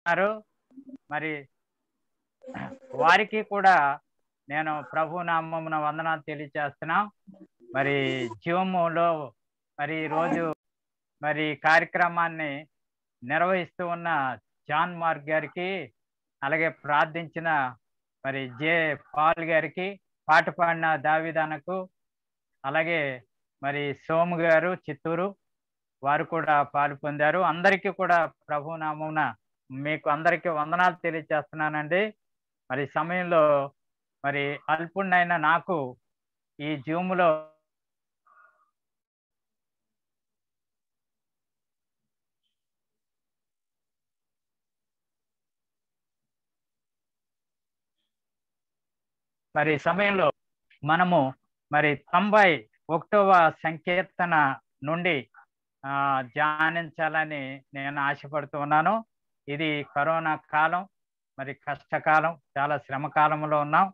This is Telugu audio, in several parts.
ఉన్నారు మరి వారికి కూడా నేను ప్రభు నామమున వందనాలు తెలియజేస్తున్నాం మరి జీవములో మరి ఈరోజు మరి కార్యక్రమాన్ని నిర్వహిస్తూ ఉన్న జాన్ మార్క్ గారికి అలాగే ప్రార్థించిన మరి జే పాల్ గారికి పాట పాడిన దావిదానకు అలాగే మరి సోము గారు చిత్తూరు వారు కూడా పాలు పొందారు అందరికీ కూడా ప్రభు నామమున మీకు అందరికీ వందనాలు తెలియజేస్తున్నానండి మరి సమయంలో మరి అల్పుణ్ణైన నాకు ఈ జూమ్లో మరి సమయంలో మనము మరి తొంభై ఒకటవ సంకీర్తన నుండి ఆ ధ్యానించాలని నేను ఆశపడుతూ ఉన్నాను ఇది కరోనా కాలం మరి కష్టకాలం చాలా శ్రమ కాలంలో ఉన్నాం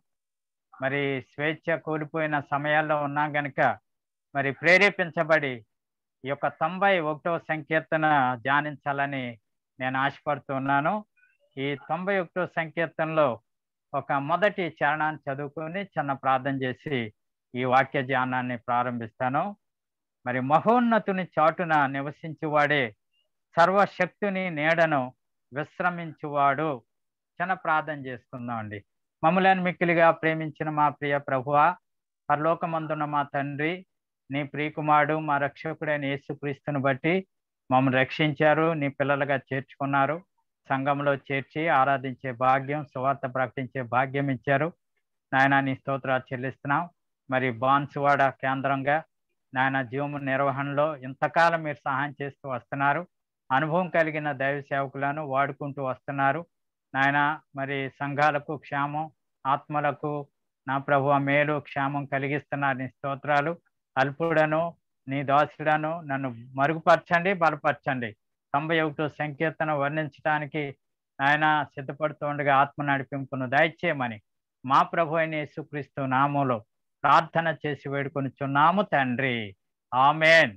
మరి స్వేచ్ఛ కూలిపోయిన సమయాల్లో ఉన్నాం కనుక మరి ప్రేరేపించబడి ఈ యొక్క తొంభై ఒకటవ సంకీర్తన ధ్యానించాలని నేను ఆశపడుతూ ఉన్నాను ఈ తొంభై ఒకటో సంకీర్తనలో ఒక మొదటి చరణాన్ని చదువుకొని చిన్న ప్రార్థన చేసి ఈ వాక్య ధ్యానాన్ని ప్రారంభిస్తాను మరి మహోన్నతుని చాటున నివసించువాడే సర్వశక్తుని నీడను విశ్రమించువాడు చిన్న ప్రార్థన చేసుకుందాం అండి మమ్మల్ని మిక్కిలిగా ప్రేమించిన మా ప్రియ ప్రభువ పరలోకమందున్న మా తండ్రి నీ ప్రియకుమారుడు మా రక్షకుడైన యేసుక్రీస్తుని బట్టి మమ్మల్ని రక్షించారు నీ పిల్లలుగా చేర్చుకున్నారు సంఘంలో చేర్చి ఆరాధించే భాగ్యం సువార్త ప్రకటించే భాగ్యం ఇచ్చారు నాయన నీ స్తోత్రాలు చెల్లిస్తున్నాం మరి బాన్సువాడ కేంద్రంగా నాయన జీవము నిర్వహణలో ఇంతకాలం మీరు సహాయం చేస్తూ వస్తున్నారు అనుభవం కలిగిన దైవ సేవకులను వాడుకుంటూ వస్తున్నారు నాయన మరి సంఘాలకు క్షేమం ఆత్మలకు నా ప్రభు మేలు క్షేమం కలిగిస్తున్నారు నీ స్తోత్రాలు అల్పుడను నీ దాసుడను నన్ను మరుగుపరచండి బలపరచండి తొంభై ఒకటో సంకీర్తన వర్ణించడానికి ఆయన సిద్ధపడుతుండగా ఆత్మ నడిపింపును దయచేయమని మా ప్రభు అయిన యేసుక్రీస్తు నామంలో ప్రార్థన చేసి వేడుకొనిచున్నాము తండ్రి ఆమెన్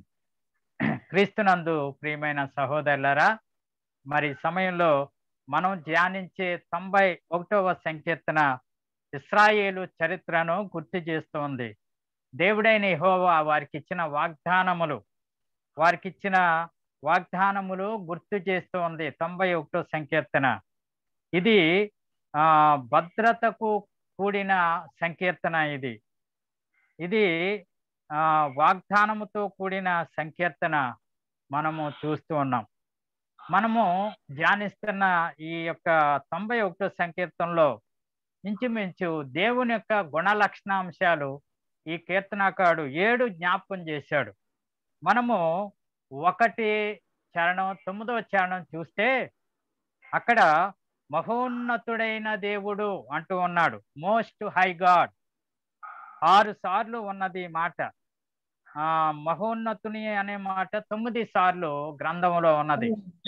క్రీస్తునందు ప్రియమైన సహోదరులరా మరి సమయంలో మనం ధ్యానించే తొంభై ఒకటవ సంకీర్తన ఇస్రాయేలు చరిత్రను గుర్తు చేస్తోంది దేవుడైన యెహోవా వారికి ఇచ్చిన వాగ్దానములు వారికి ఇచ్చిన వాగ్దానములు గుర్తు చేస్తోంది తొంభై ఒకటో సంకీర్తన ఇది ఆ భద్రతకు కూడిన సంకీర్తన ఇది ఇది ఆ వాగ్దానముతో కూడిన సంకీర్తన మనము చూస్తూ ఉన్నాం మనము ధ్యానిస్తున్న ఈ యొక్క తొంభై ఒకటో సంకీర్తనలో ఇంచుమించు దేవుని యొక్క గుణ లక్షణాంశాలు ఈ కీర్తనాకారుడు ఏడు జ్ఞాపకం చేశాడు మనము ఒకటి చరణం తొమ్మిదవ చరణం చూస్తే అక్కడ మహోన్నతుడైన దేవుడు అంటూ ఉన్నాడు మోస్ట్ హై గాడ్ ఆరు సార్లు ఉన్నది మాట ఆ మహోన్నతుని అనే మాట తొమ్మిది సార్లు గ్రంథంలో ఉన్నది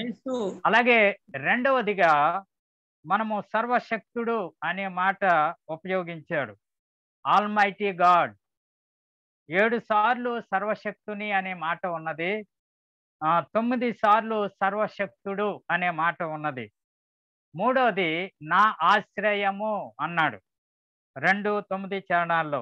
అలాగే రెండవదిగా మనము సర్వశక్తుడు అనే మాట ఉపయోగించాడు ఆల్మైటీ గాడ్ ఏడు సార్లు సర్వశక్తుని అనే మాట ఉన్నది ఆ తొమ్మిది సార్లు సర్వశక్తుడు అనే మాట ఉన్నది మూడవది నా ఆశ్రయము అన్నాడు రెండు తొమ్మిది చరణాల్లో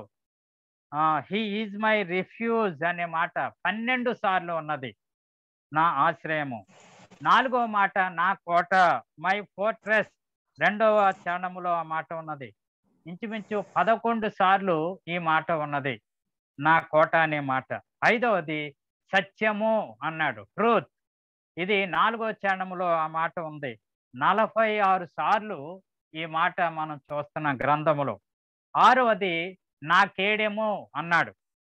హీ ఈజ్ మై రిఫ్యూజ్ అనే మాట పన్నెండు సార్లు ఉన్నది నా ఆశ్రయము నాలుగవ మాట నా కోట మై ఫోర్ట్రెస్ రెండవ చరణములో ఆ మాట ఉన్నది ఇంచుమించు పదకొండు సార్లు ఈ మాట ఉన్నది నా కోట అనే మాట ఐదవది సత్యము అన్నాడు ట్రూత్ ఇది నాలుగో చరణములో ఆ మాట ఉంది నలభై ఆరు సార్లు ఈ మాట మనం చూస్తున్న గ్రంథములో ఆరవది నా కేడెము అన్నాడు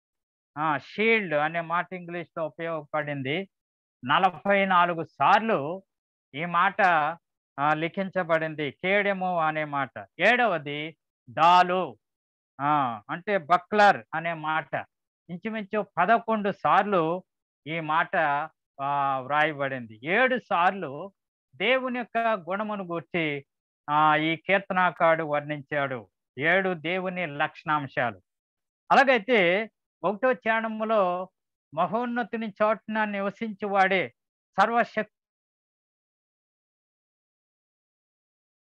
షీల్డ్ అనే మాట ఇంగ్లీష్లో ఉపయోగపడింది నలభై నాలుగు సార్లు ఈ మాట లిఖించబడింది కేడెము అనే మాట ఏడవది డాలు అంటే బక్లర్ అనే మాట ఇంచుమించు పదకొండు సార్లు ఈ మాట వ్రాయబడింది ఏడు సార్లు దేవుని యొక్క గుణమును గుర్చి ఈ కీర్తనాకాడు వర్ణించాడు ఏడు దేవుని లక్షణాంశాలు అలాగైతే ఒకటో చరణములో మహోన్నతుని చోటున నివసించి వాడే సర్వశక్తి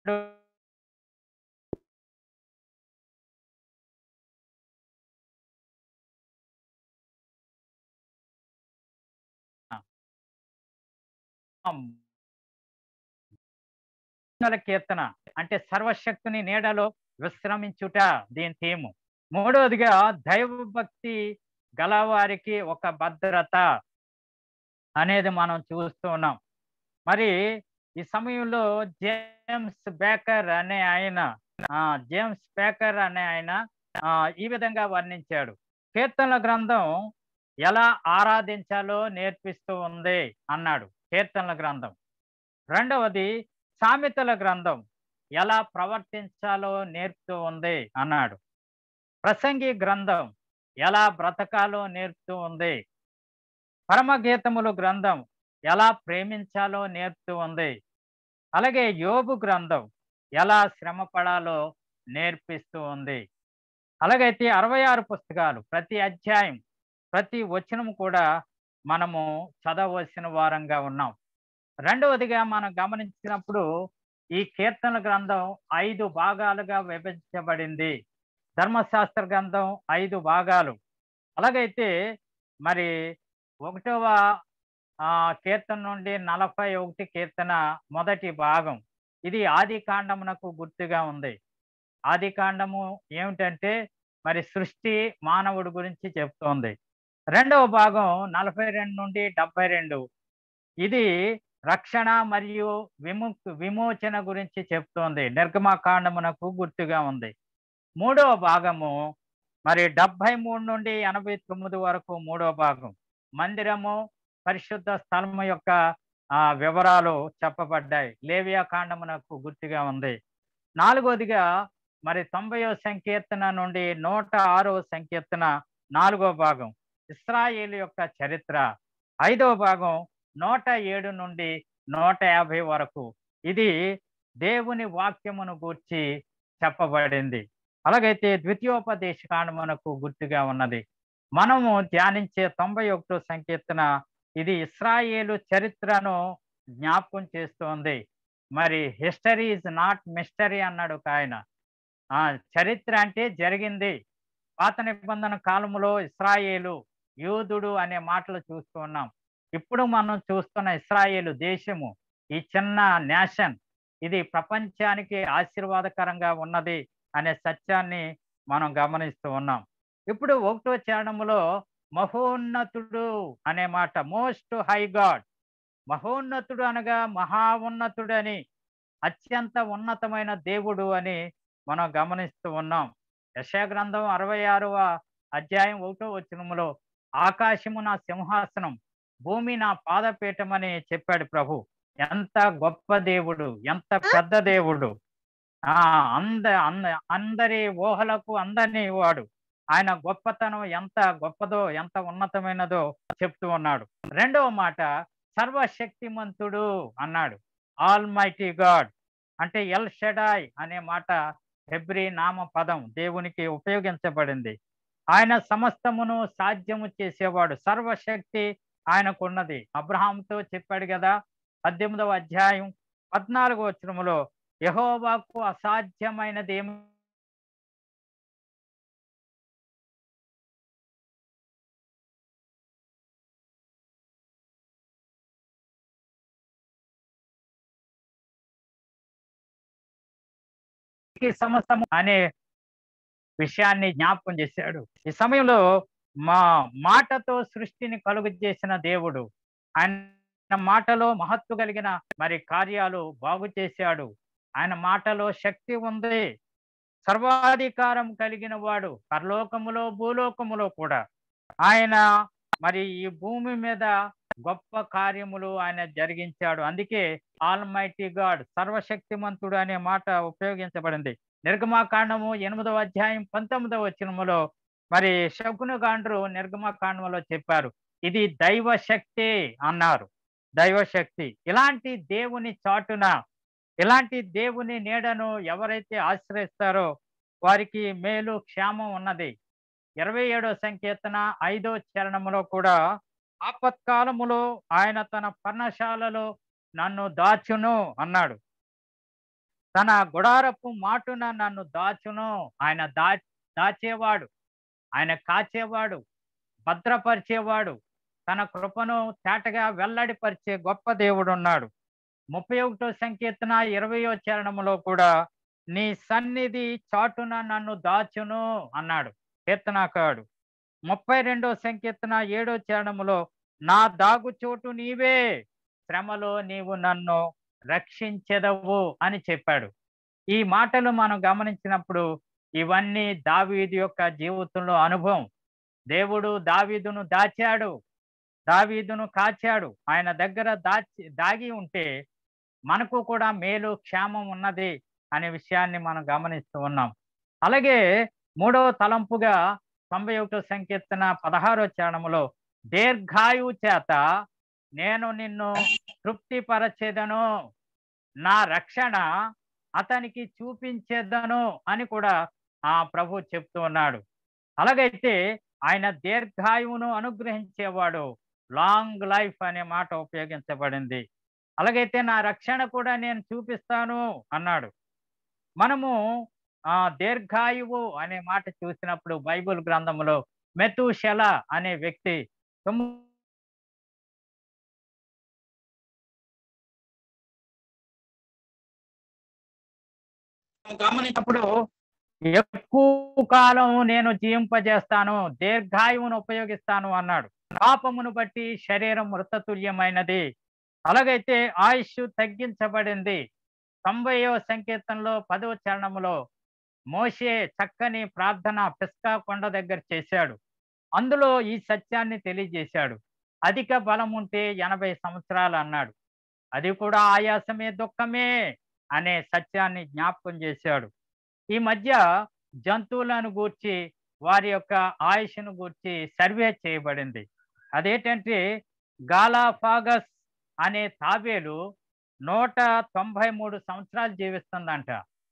కీర్తనల కీర్తన అంటే సర్వశక్తుని నీడలో విశ్రమించుట దీని థీము మూడవదిగా దైవభక్తి గలవారికి ఒక భద్రత అనేది మనం చూస్తూ ఉన్నాం మరి ఈ సమయంలో జేమ్స్ బేకర్ అనే ఆయన ఆ, జేమ్స్ బేకర్ అనే ఆయన ఆ, ఈ విధంగా వర్ణించాడు కీర్తనల గ్రంథం ఎలా ఆరాధించాలో నేర్పిస్తూ ఉంది అన్నాడు కీర్తనల గ్రంథం రెండవది సామెతల గ్రంథం ఎలా ప్రవర్తించాలో నేర్పుతూ ఉంది అన్నాడు ప్రసంగి గ్రంథం ఎలా బ్రతకాలో నేర్పుతూ ఉంది పరమగీతములు గ్రంథం ఎలా ప్రేమించాలో నేర్పుతూ ఉంది అలాగే యోబు గ్రంథం ఎలా శ్రమ పడాలో నేర్పిస్తూ ఉంది అలాగైతే అరవై ఆరు పుస్తకాలు ప్రతి అధ్యాయం ప్రతి వచనం కూడా మనము చదవలసిన వారంగా ఉన్నాం రెండవదిగా మనం గమనించినప్పుడు ఈ కీర్తన గ్రంథం ఐదు భాగాలుగా విభజించబడింది ధర్మశాస్త్ర గ్రంథం ఐదు భాగాలు అలాగైతే మరి ఒకటవ ఆ కీర్తన నుండి నలభై ఒకటి కీర్తన మొదటి భాగం ఇది ఆది కాండమునకు గుర్తుగా ఉంది ఆది కాండము ఏమిటంటే మరి సృష్టి మానవుడి గురించి చెప్తోంది రెండవ భాగం నలభై రెండు నుండి డెబ్బై రెండు ఇది రక్షణ మరియు విము విమోచన గురించి చెప్తోంది నిర్గమకాండమునకు గుర్తుగా ఉంది మూడవ భాగము మరి డెబ్బై మూడు నుండి ఎనభై తొమ్మిది వరకు మూడవ భాగం మందిరము పరిశుద్ధ స్థలము యొక్క ఆ వివరాలు చెప్పబడ్డాయి లేవియా కాండమునకు గుర్తుగా ఉంది నాలుగోదిగా మరి తొంభైవ సంకీర్తన నుండి నూట ఆరవ సంకీర్తన నాలుగో భాగం ఇస్రాయేల్ యొక్క చరిత్ర ఐదవ భాగం నూట ఏడు నుండి నూట యాభై వరకు ఇది దేవుని వాక్యమును గూర్చి చెప్పబడింది అలాగైతే ద్వితీయోపదేశ కాండమునకు గుర్తుగా ఉన్నది మనము ధ్యానించే తొంభై ఒకటో సంకీర్తన ఇది ఇస్రాయేలు చరిత్రను జ్ఞాపకం చేస్తోంది మరి హిస్టరీ ఇస్ నాట్ మిస్టరీ అన్నాడు ఒక ఆయన ఆ చరిత్ర అంటే జరిగింది పాత నిబంధన కాలంలో ఇస్రాయేలు యూదుడు అనే మాటలు చూస్తూ ఉన్నాం ఇప్పుడు మనం చూస్తున్న ఇస్రాయేలు దేశము ఈ చిన్న నేషన్ ఇది ప్రపంచానికి ఆశీర్వాదకరంగా ఉన్నది అనే సత్యాన్ని మనం గమనిస్తూ ఉన్నాం ఇప్పుడు ఒకటో చరణములో మహోన్నతుడు అనే మాట మోస్ట్ హై గాడ్ మహోన్నతుడు అనగా మహా ఉన్నతుడు అని అత్యంత ఉన్నతమైన దేవుడు అని మనం గమనిస్తూ ఉన్నాం యశాగ్రంథం అరవై ఆరవ అధ్యాయం ఒకటో వచనములో ఆకాశము నా సింహాసనం భూమి నా పాదపీఠం అని చెప్పాడు ప్రభు ఎంత గొప్ప దేవుడు ఎంత పెద్ద దేవుడు ఆ అంద అంద అందరి ఊహలకు అందని వాడు ఆయన గొప్పతనం ఎంత గొప్పదో ఎంత ఉన్నతమైనదో చెప్తూ ఉన్నాడు రెండవ మాట సర్వశక్తిమంతుడు అన్నాడు ఆల్ మైటీ గాడ్ అంటే ఎల్ షెడాయ్ అనే మాట హెబ్రి నామ పదం దేవునికి ఉపయోగించబడింది ఆయన సమస్తమును సాధ్యము చేసేవాడు సర్వశక్తి ఆయనకున్నది అబ్రహాంతో చెప్పాడు కదా పద్దెనిమిదవ అధ్యాయం పద్నాలుగో వచనములో యహోవాకు అసాధ్యమైనది ఏమి సమస్తము అనే విషయాన్ని జ్ఞాపకం చేశాడు ఈ సమయంలో మా మాటతో సృష్టిని కలుగు చేసిన దేవుడు ఆయన మాటలో మహత్తు కలిగిన మరి కార్యాలు బాగు చేశాడు ఆయన మాటలో శక్తి ఉంది సర్వాధికారం కలిగిన వాడు పరలోకములో భూలోకములో కూడా ఆయన మరి ఈ భూమి మీద గొప్ప కార్యములు ఆయన జరిగించాడు అందుకే ఆల్మైటీ గాడ్ సర్వశక్తిమంతుడు అనే మాట ఉపయోగించబడింది నిర్గమాకాండము ఎనిమిదవ అధ్యాయం పంతొమ్మిదవ వచనములో మరి శకునుగాండ్రు నిర్గమాకాండములో చెప్పారు ఇది దైవ శక్తి అన్నారు దైవశక్తి ఇలాంటి దేవుని చాటున ఇలాంటి దేవుని నీడను ఎవరైతే ఆశ్రయిస్తారో వారికి మేలు క్షేమం ఉన్నది ఇరవై ఏడో సంకీర్తన ఐదో చరణములో కూడా ఆపత్కాలములో ఆయన తన పర్ణశాలలో నన్ను దాచును అన్నాడు తన గుడారపు మాటున నన్ను దాచును ఆయన దా దాచేవాడు ఆయన కాచేవాడు భద్రపరిచేవాడు తన కృపను తేటగా వెల్లడిపరిచే గొప్ప దేవుడు ఉన్నాడు ముప్పై ఒకటో సంకీర్తన ఇరవయో చరణంలో కూడా నీ సన్నిధి చాటున నన్ను దాచును అన్నాడు కీర్తనాకాడు ముప్పై రెండో సంకీర్తన ఏడో చరణంలో నా దాగు చోటు నీవే శ్రమలో నీవు నన్ను రక్షించెదవు అని చెప్పాడు ఈ మాటలు మనం గమనించినప్పుడు ఇవన్నీ దావీదు యొక్క జీవితంలో అనుభవం దేవుడు దావీదును దాచాడు దావీదును కాచాడు ఆయన దగ్గర దాచి దాగి ఉంటే మనకు కూడా మేలు క్షేమం ఉన్నది అనే విషయాన్ని మనం గమనిస్తూ ఉన్నాం అలాగే మూడవ తలంపుగా తొంభై ఒకటో సంకీర్తన పదహారో చరణములో దీర్ఘాయువు చేత నేను నిన్ను తృప్తిపరచేదను నా రక్షణ అతనికి చూపించేదను అని కూడా ఆ ప్రభు చెప్తూ ఉన్నాడు అలాగైతే ఆయన దీర్ఘాయువును అనుగ్రహించేవాడు లాంగ్ లైఫ్ అనే మాట ఉపయోగించబడింది అలాగైతే నా రక్షణ కూడా నేను చూపిస్తాను అన్నాడు మనము ఆ దీర్ఘాయువు అనే మాట చూసినప్పుడు బైబిల్ గ్రంథంలో మెతుషెల అనే వ్యక్తి తొమ్మిది గమనించినప్పుడు ఎక్కువ కాలం నేను జీవింపజేస్తాను దీర్ఘాయువును ఉపయోగిస్తాను అన్నాడు పాపమును బట్టి శరీరం మృతతుల్యమైనది అలాగైతే ఆయుష్ తగ్గించబడింది తొంభైవ సంకీర్తనలో పదవ చరణంలో మోషే చక్కని ప్రార్థన పిస్కా కొండ దగ్గర చేశాడు అందులో ఈ సత్యాన్ని తెలియజేశాడు అధిక బలం ఉంటే ఎనభై సంవత్సరాలు అన్నాడు అది కూడా ఆయాసమే దుఃఖమే అనే సత్యాన్ని జ్ఞాపకం చేశాడు ఈ మధ్య జంతువులను గూర్చి వారి యొక్క ఆయుష్ను గూర్చి సర్వే చేయబడింది అదేంటంటే గాలాఫాగస్ అనే తాబేలు నూట తొంభై మూడు సంవత్సరాలు జీవిస్తుందంట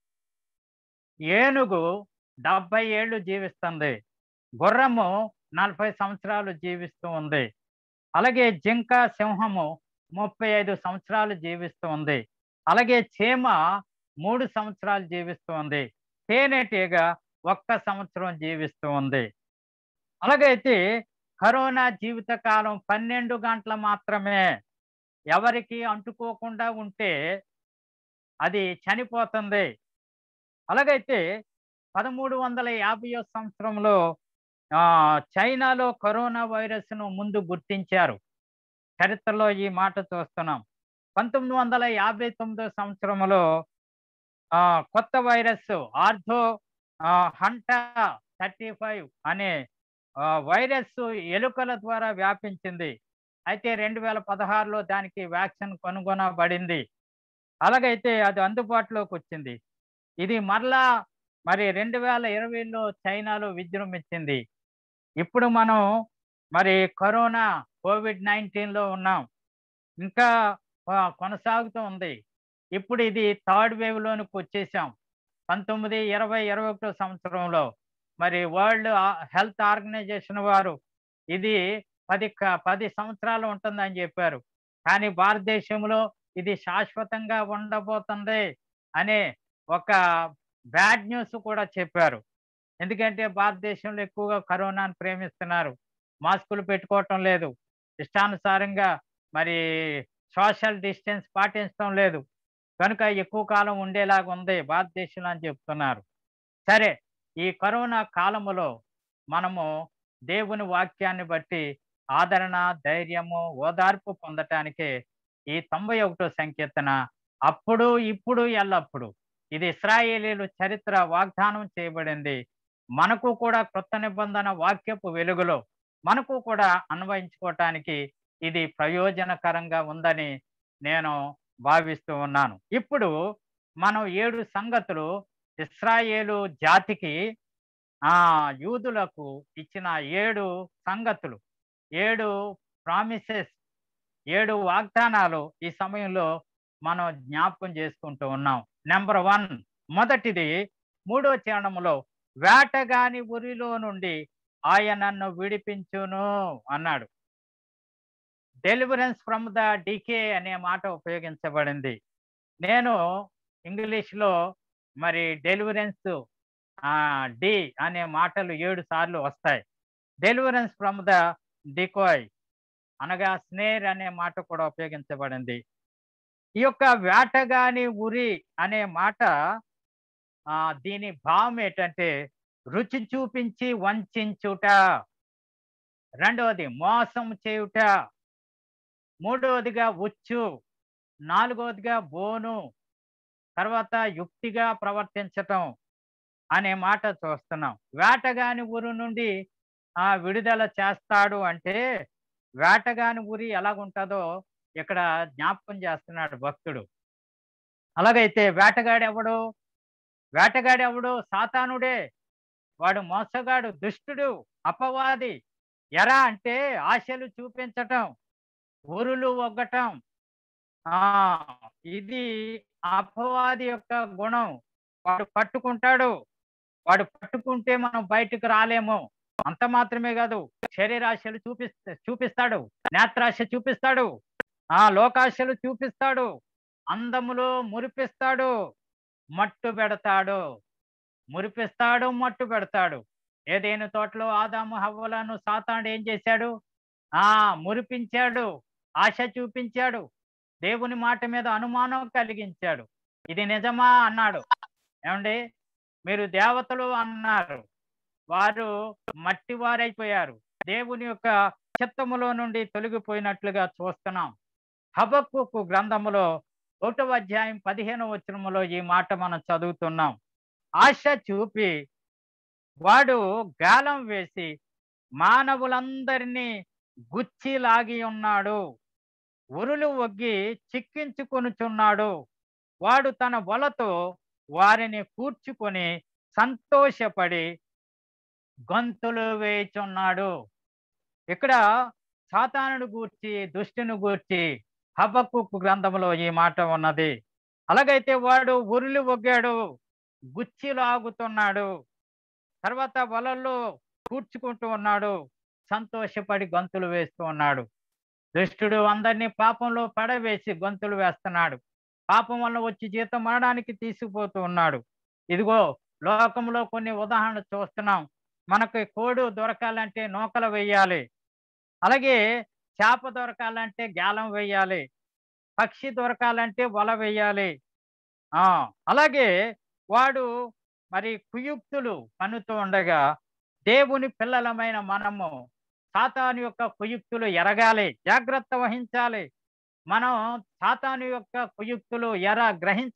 ఏనుగు డెబ్బై ఏళ్ళు జీవిస్తుంది గుర్రము నలభై సంవత్సరాలు జీవిస్తూ ఉంది అలాగే జింక సింహము ముప్పై ఐదు సంవత్సరాలు జీవిస్తూ ఉంది అలాగే చీమ మూడు సంవత్సరాలు జీవిస్తూ ఉంది తేనెటీగ ఒక్క సంవత్సరం జీవిస్తూ ఉంది అలాగైతే కరోనా జీవితకాలం పన్నెండు గంటలు మాత్రమే ఎవరికి అంటుకోకుండా ఉంటే అది చనిపోతుంది అలాగైతే పదమూడు వందల యాభైయో సంవత్సరంలో చైనాలో కరోనా వైరస్ను ముందు గుర్తించారు చరిత్రలో ఈ మాట చూస్తున్నాం పంతొమ్మిది వందల యాభై తొమ్మిదో సంవత్సరంలో కొత్త virus ortho hanta thirty five అనే వైరస్ ఎలుకల ద్వారా వ్యాపించింది అయితే రెండు వేల పదహారులో దానికి వ్యాక్సిన్ కనుగొనబడింది అలాగైతే అది అందుబాటులోకి వచ్చింది ఇది మరలా మరి రెండు వేల ఇరవైలో చైనాలో విజృంభించింది ఇప్పుడు మనం మరి కరోనా కోవిడ్ నైన్టీన్లో ఉన్నాం ఇంకా కొనసాగుతూ ఉంది ఇప్పుడు ఇది థర్డ్ వేవ్లోనికి వచ్చేసాం పంతొమ్మిది ఇరవై ఇరవై ఒకటో సంవత్సరంలో మరి వరల్డ్ హెల్త్ ఆర్గనైజేషన్ వారు ఇది పది పది సంవత్సరాలు ఉంటుందని చెప్పారు కానీ భారతదేశంలో ఇది శాశ్వతంగా ఉండబోతుంది అనే ఒక బ్యాడ్ న్యూస్ కూడా చెప్పారు ఎందుకంటే భారతదేశంలో ఎక్కువగా కరోనాను ప్రేమిస్తున్నారు మాస్కులు పెట్టుకోవటం లేదు ఇష్టానుసారంగా మరి సోషల్ డిస్టెన్స్ పాటించడం లేదు కనుక ఎక్కువ కాలం ఉండేలాగా ఉంది భారతదేశంలో అని చెప్తున్నారు సరే ఈ కరోనా కాలములో మనము దేవుని వాక్యాన్ని బట్టి ఆదరణ ధైర్యము ఓదార్పు పొందటానికే ఈ తొంభై ఒకటో సంకీర్తన అప్పుడు ఇప్పుడు ఎల్లప్పుడు ఇది ఇస్రాయేలీలు చరిత్ర వాగ్దానం చేయబడింది మనకు కూడా కొత్త నిబంధన వాక్యపు వెలుగులో మనకు కూడా అన్వయించుకోవటానికి ఇది ప్రయోజనకరంగా ఉందని నేను భావిస్తూ ఉన్నాను ఇప్పుడు మనం ఏడు సంగతులు ఇస్రాయేలు జాతికి ఆ యూదులకు ఇచ్చిన ఏడు సంగతులు ఏడు ప్రామిసెస్ ఏడు వాగ్దానాలు ఈ సమయంలో మనం జ్ఞాపకం చేసుకుంటూ ఉన్నాం నెంబర్ వన్ మొదటిది మూడో చరణంలో వేటగాని ఉరిలో నుండి ఆయన నన్ను విడిపించును అన్నాడు డెలివరెన్స్ ఫ్రమ్ ద డికే అనే మాట ఉపయోగించబడింది నేను ఇంగ్లీష్లో మరి డెలివరెన్స్ డి అనే మాటలు ఏడు సార్లు వస్తాయి డెలివరెన్స్ ఫ్రమ్ ద డికోయ్ అనగా స్నేర్ అనే మాట కూడా ఉపయోగించబడింది ఈ యొక్క వేటగాని ఉరి అనే మాట ఆ దీని భావం ఏంటంటే రుచి చూపించి వంచుట రెండవది మోసం చేయుట మూడవదిగా ఉచ్చు నాలుగవదిగా బోను తర్వాత యుక్తిగా ప్రవర్తించటం అనే మాట చూస్తున్నాం వేటగాని ఊరు నుండి ఆ విడుదల చేస్తాడు అంటే వేటగాని ఊరి ఎలాగుంటుందో ఇక్కడ జ్ఞాపకం చేస్తున్నాడు భక్తుడు అలాగైతే వేటగాడెవడు వేటగాడెవడు సాతానుడే వాడు మోసగాడు దుష్టుడు అపవాది ఎరా అంటే ఆశలు చూపించటం ఊరులు ఒగ్గటం ఆ ఇది అపవాది యొక్క గుణం వాడు పట్టుకుంటాడు వాడు పట్టుకుంటే మనం బయటకు రాలేము అంత మాత్రమే కాదు శరీరాశలు చూపిస్తా చూపిస్తాడు నేత్రాశ చూపిస్తాడు ఆ లోకాశలు చూపిస్తాడు అందములో మురిపిస్తాడు మట్టు పెడతాడు మురిపిస్తాడు మట్టు పెడతాడు ఏదైనా తోటలో ఆదాము హవ్వలను సాతాడు ఏం చేశాడు ఆ మురిపించాడు ఆశ చూపించాడు దేవుని మాట మీద అనుమానం కలిగించాడు ఇది నిజమా అన్నాడు ఏమండి మీరు దేవతలు అన్నారు వారు మట్టి వారైపోయారు దేవుని యొక్క చిత్తములో నుండి తొలగిపోయినట్లుగా చూస్తున్నాం హబక్కు గ్రంథములో ఒకటవ అధ్యాయం పదిహేను వచనములో ఈ మాట మనం చదువుతున్నాం ఆశ చూపి వాడు గాలం వేసి మానవులందరినీ గుచ్చి లాగి ఉన్నాడు ఉరులు ఒగ్గి చిక్కించుకొనుచున్నాడు వాడు తన వలతో వారిని కూర్చుకొని సంతోషపడి గొంతులు వేయుచున్నాడు ఇక్కడ సాతానుడు గూర్చి దుష్టుని గూర్చి హబక్కు గ్రంథంలో ఈ మాట ఉన్నది అలాగైతే వాడు ఉరులు ఒగ్గాడు గుచ్చి లాగుతున్నాడు తర్వాత వలల్లో కూర్చుకుంటూ ఉన్నాడు సంతోషపడి గొంతులు వేస్తూ ఉన్నాడు దుష్టుడు అందరినీ పాపంలో పడవేసి గొంతులు వేస్తున్నాడు పాపం వల్ల వచ్చి జీతం మరణానికి తీసుకుపోతూ ఉన్నాడు ఇదిగో లోకంలో కొన్ని ఉదాహరణలు చూస్తున్నాం మనకి కోడు దొరకాలంటే నూకలు వేయాలి అలాగే చేప దొరకాలంటే గాలం వేయాలి పక్షి దొరకాలంటే వల వేయాలి ఆ అలాగే వాడు మరి కుయుక్తులు పన్నుతూ ఉండగా దేవుని పిల్లలమైన మనము సాతాను యొక్క కుయుక్తులు ఎరగాలి జాగ్రత్త వహించాలి మనం సాతాను యొక్క కుయుక్తులు ఎర గ్రహించ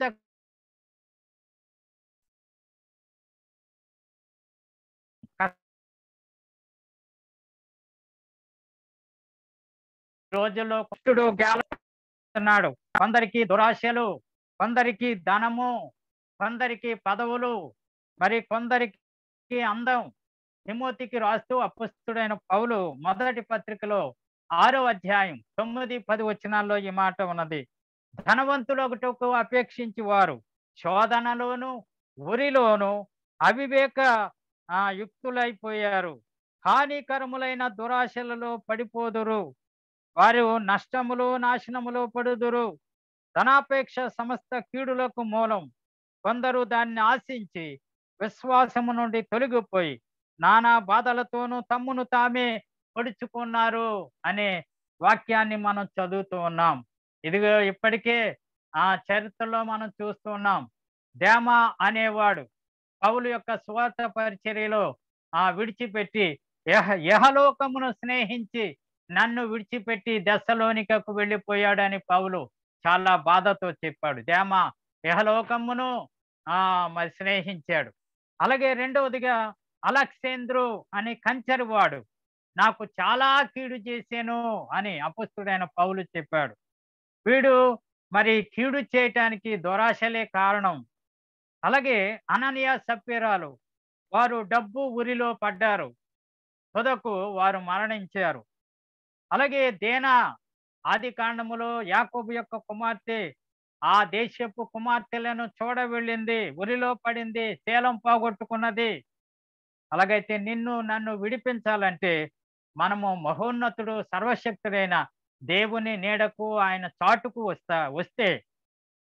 రోజుల్లో కుష్టుడు గాలన్నాడు కొందరికి దురాశలు కొందరికి ధనము కొందరికి పదవులు మరి కొందరికి అందం తిమోతికి రాస్తూ అపుస్తుడైన పౌలు మొదటి పత్రికలో ఆరో అధ్యాయం తొమ్మిది పది వచనాల్లో ఈ మాట ఉన్నది ధనవంతులొకటకు అపేక్షించి వారు శోధనలోను ఉరిలోను అవివేక ఆ యుక్తులైపోయారు హానికరములైన దురాశలలో పడిపోదురు వారు నష్టములు నాశనములో పడుదురు ధనాపేక్ష సమస్త కీడులకు మూలం కొందరు దాన్ని ఆశించి విశ్వాసము నుండి తొలగిపోయి నానా బాధలతోనూ తమ్మును తామే పొడుచుకున్నారు అనే వాక్యాన్ని మనం చదువుతూ ఉన్నాం ఇదిగో ఇప్పటికే ఆ చరిత్రలో మనం చూస్తూ ఉన్నాం దేమ అనేవాడు పౌలు యొక్క స్వార్థ పరిచర్యలో ఆ విడిచిపెట్టి యహ యహలోకమును స్నేహించి నన్ను విడిచిపెట్టి దశలోనికకు వెళ్ళిపోయాడని పౌలు చాలా బాధతో చెప్పాడు దేమ యహలోకమును ఆ మరి స్నేహించాడు అలాగే రెండవదిగా అలక్సేంద్రు అని కంచరివాడు నాకు చాలా కీడు చేశాను అని అపుస్తుడైన పౌలు చెప్పాడు వీడు మరి కీడు చేయటానికి దురాశలే కారణం అలాగే అననీయ సప్యరాలు వారు డబ్బు ఉరిలో పడ్డారు తుదకు వారు మరణించారు అలాగే దేనా ఆది కాండములో యాకోబు యొక్క కుమార్తె ఆ దేశపు కుమార్తెలను చూడ వెళ్ళింది ఉరిలో పడింది శీలం పోగొట్టుకున్నది అలాగైతే నిన్ను నన్ను విడిపించాలంటే మనము మహోన్నతుడు సర్వశక్తుడైన దేవుని నీడకు ఆయన చాటుకు వస్తా వస్తే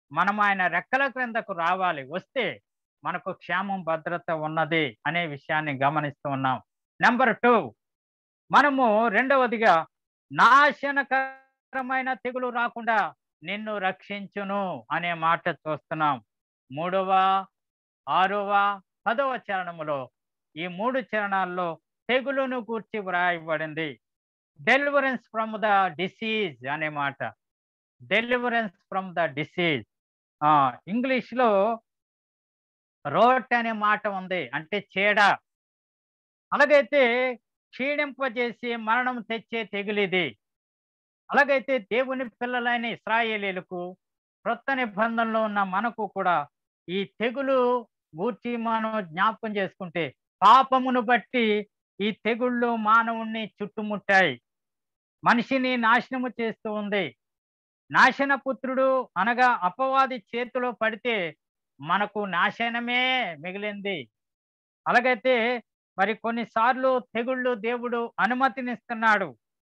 మనం ఆయన రెక్కల క్రిందకు రావాలి వస్తే మనకు క్షేమం భద్రత ఉన్నది అనే విషయాన్ని గమనిస్తూ ఉన్నాం నెంబర్ టూ మనము రెండవదిగా నాశనకరమైన తెగులు రాకుండా నిన్ను రక్షించును అనే మాట చూస్తున్నాం మూడవ ఆరవ పదవ చరణములో ఈ మూడు చరణాల్లో తెగులును గూర్చి వ్రాయబడింది డెలివరెన్స్ ఫ్రమ్ ద డిసీజ్ అనే మాట డెలివరెన్స్ ఫ్రమ్ ద డిసీజ్ ఇంగ్లీష్లో రోట్ అనే మాట ఉంది అంటే చీడ అలాగైతే క్షీణింపజేసి మరణం తెచ్చే తెగులిది అలాగైతే దేవుని పిల్లలైన ఇస్రాయేలీలకు క్రొత్త నిబంధనలో ఉన్న మనకు కూడా ఈ తెగులు గూర్చి మనం జ్ఞాపకం చేసుకుంటే పాపమును బట్టి ఈ తెగుళ్ళు మానవుణ్ణి చుట్టుముట్టాయి మనిషిని నాశనము చేస్తూ ఉంది నాశన పుత్రుడు అనగా అపవాది చేతిలో పడితే మనకు నాశనమే మిగిలింది అలాగైతే మరి కొన్నిసార్లు తెగుళ్ళు దేవుడు అనుమతినిస్తున్నాడు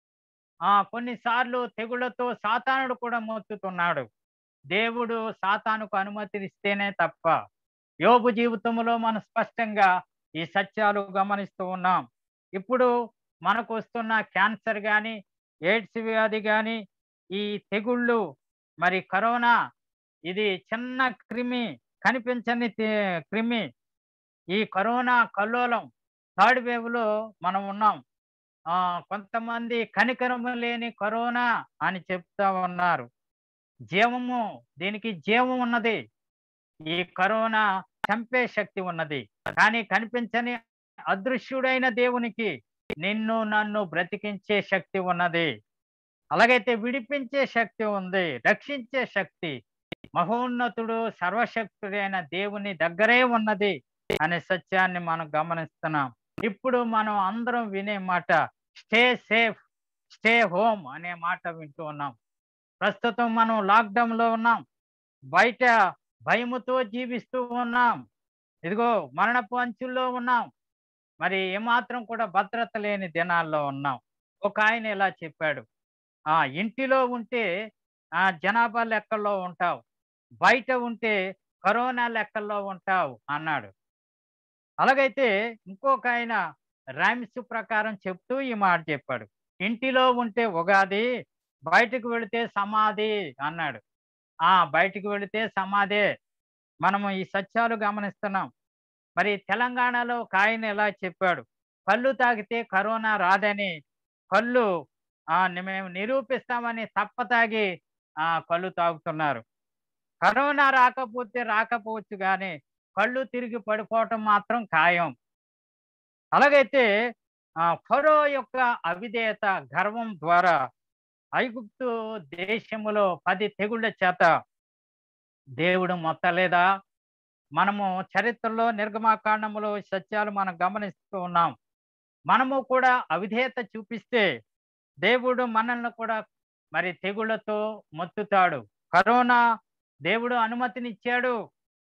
ఆ కొన్నిసార్లు తెగుళ్ళతో సాతానుడు కూడా మోస్తుతున్నాడు దేవుడు సాతానుకు అనుమతినిస్తేనే తప్ప యోగు జీవితంలో మనం స్పష్టంగా ఈ సత్యాలు గమనిస్తూ ఉన్నాం ఇప్పుడు మనకు వస్తున్న క్యాన్సర్ కానీ ఎయిడ్స్ వ్యాధి కానీ ఈ తెగుళ్ళు మరి కరోనా ఇది చిన్న క్రిమి కనిపించని తే- క్రిమి ఈ కరోనా కల్లోలం థర్డ్ వేవ్ లో మనం ఉన్నాం ఆ కొంతమంది కనికరము లేని కరోనా అని చెప్తా ఉన్నారు జీవము దీనికి జీవం ఉన్నది ఈ కరోనా చంపే శక్తి ఉన్నది కానీ కనిపించని అదృశ్యుడైన దేవునికి నిన్ను నన్ను బ్రతికించే శక్తి ఉన్నది అలాగైతే విడిపించే శక్తి ఉంది రక్షించే శక్తి మహోన్నతుడు సర్వశక్తుడైన దేవుని దగ్గరే ఉన్నది అనే సత్యాన్ని మనం గమనిస్తున్నాం ఇప్పుడు మనం అందరం వినే మాట స్టే సేఫ్ స్టే హోమ్ అనే మాట వింటూ ఉన్నాం ప్రస్తుతం మనం లాక్డౌన్ లో ఉన్నాం బయట భయముతో జీవిస్తూ ఉన్నాం ఇదిగో మరణపు అంచుల్లో ఉన్నాం మరి ఏమాత్రం కూడా భద్రత లేని దినాల్లో ఉన్నాం ఒక ఆయన ఇలా చెప్పాడు ఆ ఇంటిలో ఉంటే ఆ జనాభా లెక్కల్లో ఉంటావు బయట ఉంటే కరోనా లెక్కల్లో ఉంటావు అన్నాడు అలాగైతే ఇంకొక ఆయన రైమ్స్ ప్రకారం చెప్తూ ఈ మాట చెప్పాడు ఇంటిలో ఉంటే ఉగాది బయటకు వెళితే సమాధి అన్నాడు ఆ బయటికి వెళితే సమాధే మనము ఈ సత్యాలు గమనిస్తున్నాం మరి తెలంగాణలో ఒక ఆయన ఎలా చెప్పాడు కళ్ళు తాగితే కరోనా రాదని కళ్ళు ఆ ని- మేము నిరూపిస్తామని తప్ప తాగి ఆ కళ్ళు తాగుతున్నారు కరోనా రాకపోతే రాకపోవచ్చు కానీ కళ్ళు తిరిగి పడిపోవటం మాత్రం ఖాయం అలాగైతే ఆ ఫరో యొక్క అవిధేయత గర్వం ద్వారా ఐగుప్తు దేశములో పది తెగుళ్ళ చేత దేవుడు మొత్తలేదా మనము చరిత్రలో నిర్గమాకాండములో ఈ సత్యాలు మనం గమనిస్తూ ఉన్నాం మనము కూడా అవిధేయత చూపిస్తే దేవుడు మనల్ని కూడా మరి తెగుళ్ళతో మొత్తుతాడు కరోనా దేవుడు అనుమతినిచ్చాడు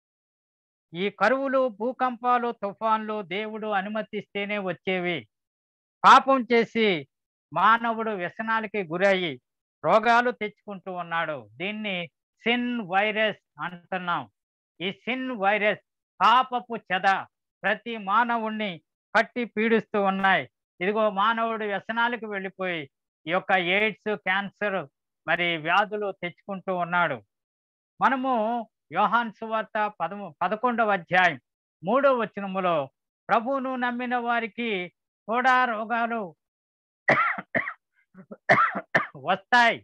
ఈ కరువులు భూకంపాలు తుఫాన్లు దేవుడు అనుమతిస్తేనే వచ్చేవి పాపం చేసి మానవుడు వ్యసనాలకి గురయ్యి రోగాలు తెచ్చుకుంటూ ఉన్నాడు దీన్ని సిన్ వైరస్ అంటున్నాం ఈ సిన్ వైరస్ పాపపు చెద ప్రతి మానవుణ్ణి కట్టి పీడిస్తూ ఉన్నాయి ఇదిగో మానవుడు వ్యసనాలకు వెళ్ళిపోయి ఈ యొక్క ఎయిడ్స్ క్యాన్సర్ మరి వ్యాధులు తెచ్చుకుంటూ ఉన్నాడు మనము యోహాన్ సువార్త పదము పదకొండవ అధ్యాయం మూడవ వచనములో ప్రభువును నమ్మిన వారికి కూడా రోగాలు వస్తాయి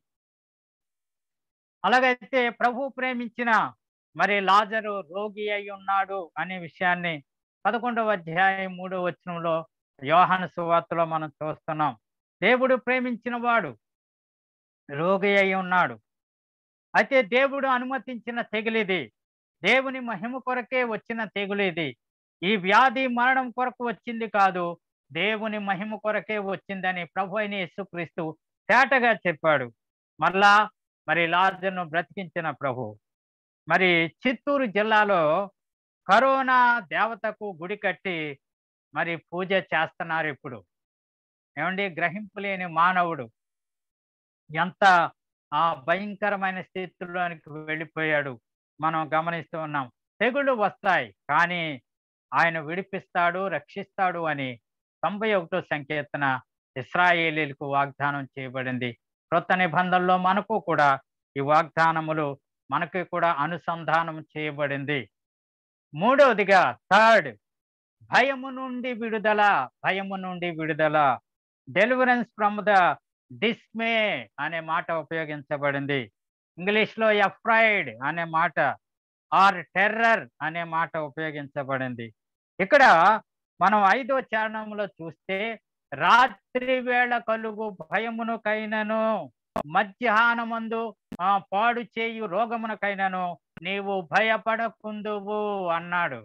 అలాగైతే ప్రభు ప్రేమించిన మరి లాజరు రోగి అయి ఉన్నాడు అనే విషయాన్ని పదకొండవ అధ్యాయం మూడవ వచనంలో యోహాను సువార్తలో మనం చూస్తున్నాం దేవుడు ప్రేమించిన వాడు రోగి అయి ఉన్నాడు అయితే దేవుడు అనుమతించిన తెగులిది దేవుని మహిమ కొరకే వచ్చిన తెగులిది ఈ వ్యాధి మరణం కొరకు వచ్చింది కాదు దేవుని మహిమ కొరకే వచ్చిందని ప్రభు అయిన యేసుక్రీస్తు తేటగా చెప్పాడు మరలా మరి లాజర్ను బ్రతికించిన ప్రభు మరి చిత్తూరు జిల్లాలో కరోనా దేవతకు గుడి కట్టి మరి పూజ చేస్తున్నారు ఇప్పుడు ఏమండి గ్రహింపు లేని మానవుడు ఎంత ఆ భయంకరమైన స్థితిలోనికి వెళ్ళిపోయాడు మనం గమనిస్తూ ఉన్నాం తెగుళ్ళు వస్తాయి కానీ ఆయన విడిపిస్తాడు రక్షిస్తాడు అని తొంభై ఒకటో సంకీర్తన ఇస్రాయేలీలకు వాగ్దానం చేయబడింది క్రొత్త నిబంధనలో మనకు కూడా ఈ వాగ్దానములు మనకి కూడా అనుసంధానం చేయబడింది మూడవదిగా థర్డ్ భయము నుండి విడుదల భయము నుండి విడుదల డెలివరెన్స్ ఫ్రమ్ ద డిస్మే అనే మాట ఉపయోగించబడింది ఇంగ్లీష్ లో ఎఫ్రైడ్ అనే మాట ఆర్ టెర్రర్ అనే మాట ఉపయోగించబడింది ఇక్కడ మనం ఐదో చరణంలో చూస్తే రాత్రి వేళ కలుగు భయమునకైనను మధ్యాహ్నమందు ఆ పాడు చేయు రోగమునకైనను నీవు భయపడకుందువు అన్నాడు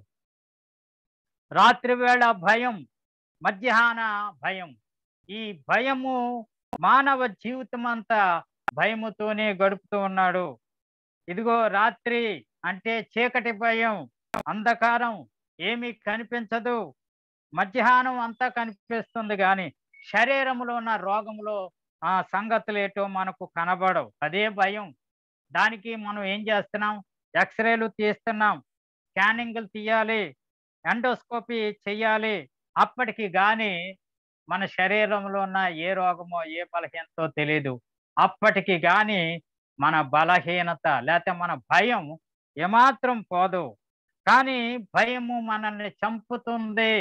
రాత్రి వేళ భయం మధ్యాహ్న భయం ఈ భయము మానవ జీవితం అంతా భయముతోనే గడుపుతూ ఉన్నాడు ఇదిగో రాత్రి అంటే చీకటి భయం అంధకారం ఏమీ కనిపించదు మధ్యాహ్నం అంతా కనిపిస్తుంది కానీ శరీరంలో ఉన్న రోగంలో ఆ సంగతులు ఏటో మనకు కనబడవు అదే భయం దానికి మనం ఏం చేస్తున్నాం ఎక్స్రేలు తీస్తున్నాం స్కానింగ్లు తీయాలి ఎండోస్కోపీ చెయ్యాలి అప్పటికి కానీ మన శరీరంలో ఉన్న ఏ రోగమో ఏ బలహీనతో తెలియదు అప్పటికి కానీ మన బలహీనత లేకపోతే మన భయం ఏమాత్రం పోదు కానీ భయము మనల్ని చంపుతుంది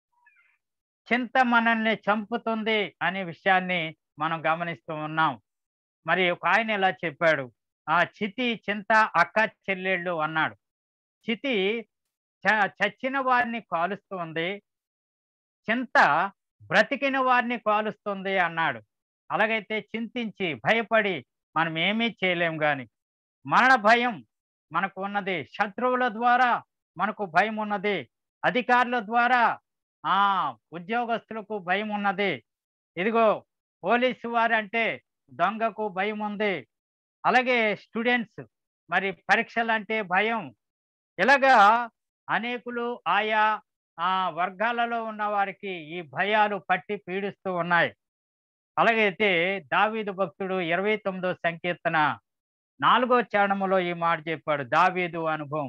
చింత మనల్ని చంపుతుంది అనే విషయాన్ని మనం గమనిస్తూ ఉన్నాం మరి ఒక ఆయన ఇలా చెప్పాడు ఆ చితి చింత అక్క చెల్లెళ్ళు అన్నాడు చితి చచ్చిన వారిని కాలుస్తుంది చింత బ్రతికిన వారిని కాలుస్తుంది అన్నాడు అలాగైతే చింతించి భయపడి మనం ఏమీ చేయలేం కానీ మరణ భయం మనకు ఉన్నది శత్రువుల ద్వారా మనకు భయం ఉన్నది అధికారుల ద్వారా ఆ ఉద్యోగస్తులకు భయం ఉన్నది ఇదిగో పోలీసు వారు అంటే దొంగకు భయం ఉంది అలాగే స్టూడెంట్స్ మరి పరీక్షలు అంటే భయం ఇలాగా అనేకులు ఆయా ఆ వర్గాలలో ఉన్న వారికి ఈ భయాలు పట్టి పీడిస్తూ ఉన్నాయి అలాగైతే దావీదు భక్తుడు ఇరవై తొమ్మిదో సంకీర్తన నాలుగో చరణములో ఈ మాట చెప్పాడు దావీదు అనుభవం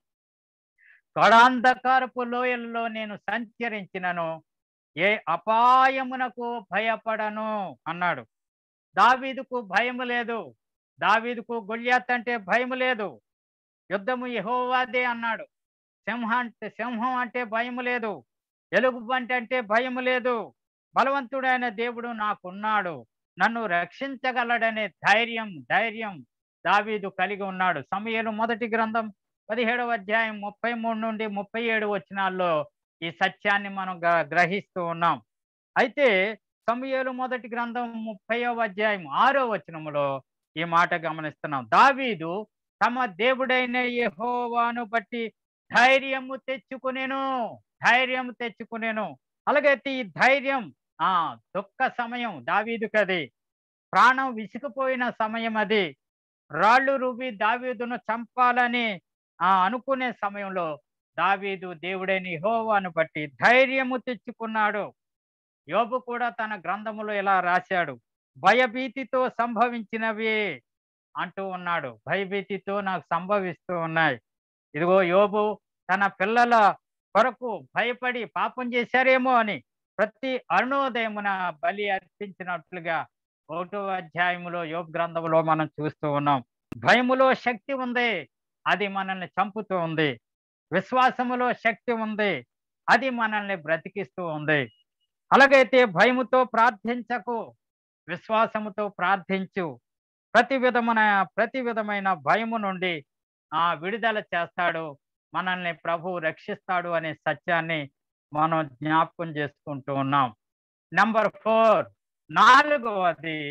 కడాంధకారపు లోయల్లో నేను సంచరించినను ఏ అపాయమునకు భయపడను అన్నాడు దావీదుకు భయము లేదు దావీదుకు గొల్యాత్ అంటే భయం లేదు యుద్ధము యహోవాదే అన్నాడు సింహ అంటే సింహం అంటే భయం లేదు ఎలుగుబంటి అంటే భయం లేదు బలవంతుడైన దేవుడు నాకున్నాడు నన్ను రక్షించగలడనే ధైర్యం ధైర్యం దావీదు కలిగి ఉన్నాడు సమయలు మొదటి గ్రంథం పదిహేడవ అధ్యాయం ముప్పై మూడు నుండి ముప్పై ఏడు వచనాల్లో ఈ సత్యాన్ని మనం గ్రహిస్తూ ఉన్నాం అయితే సమయలు మొదటి గ్రంథం ముప్పైవ అధ్యాయం ఆరో వచనములో ఈ మాట గమనిస్తున్నాం దావీదు తమ దేవుడైన యెహోవాను బట్టి ధైర్యము తెచ్చుకునేను ధైర్యం తెచ్చుకునేను అలాగైతే ఈ ధైర్యం ఆ దుఃఖ సమయం దావీదుకది ప్రాణం విసిగిపోయిన సమయం అది రాళ్ళు రువి దావీదును చంపాలని ఆ అనుకునే సమయంలో దావీదు దేవుడైన యెహోవాను బట్టి ధైర్యము తెచ్చుకున్నాడు యోబు కూడా తన గ్రంథములో ఇలా రాశాడు భయభీతితో సంభవించినవి అంటూ ఉన్నాడు భయభీతితో నాకు సంభవిస్తూ ఉన్నాయి ఇదిగో యోబు తన పిల్లల కొరకు భయపడి పాపం చేశారేమో అని ప్రతి అరుణోదయమున బలి అర్పించినట్లుగా ఒకటో అధ్యాయములో యోగ గ్రంథంలో మనం చూస్తూ ఉన్నాం భయములో శక్తి ఉంది అది మనల్ని చంపుతూ ఉంది విశ్వాసములో శక్తి ఉంది అది మనల్ని బ్రతికిస్తూ ఉంది అలాగైతే భయముతో ప్రార్థించకు విశ్వాసముతో ప్రార్థించు ప్రతి విధమైన ప్రతి విధమైన భయము నుండి ఆ విడుదల చేస్తాడు మనల్ని ప్రభు రక్షిస్తాడు అనే సత్యాన్ని మనం జ్ఞాపకం చేసుకుంటూ ఉన్నాం నంబర్ ఫోర్ నాలుగవది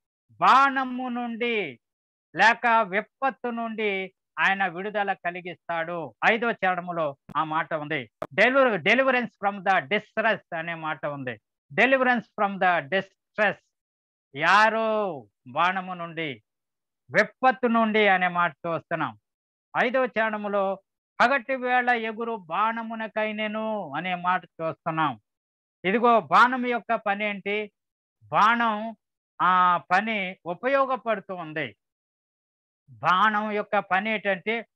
బాణము నుండి లేక విపత్తు నుండి ఆయన విడుదల కలిగిస్తాడు ఐదో చరణములో ఆ మాట ఉంది deliver deliverance from the distress అనే మాట ఉంది deliverance from the distress arrow బాణము నుండి విపత్తు నుండి అనే మాటతో వస్తున్నాం ఐదవ చరణములో పగటి వేళ ఎగురు బాణమునకైనను అనే మాట చూస్తున్నాం ఇదిగో బాణం యొక్క పని ఏంటి బాణం ఆ పని ఉపయోగపడుతూ ఉంది బాణం యొక్క పని ఏంటంటే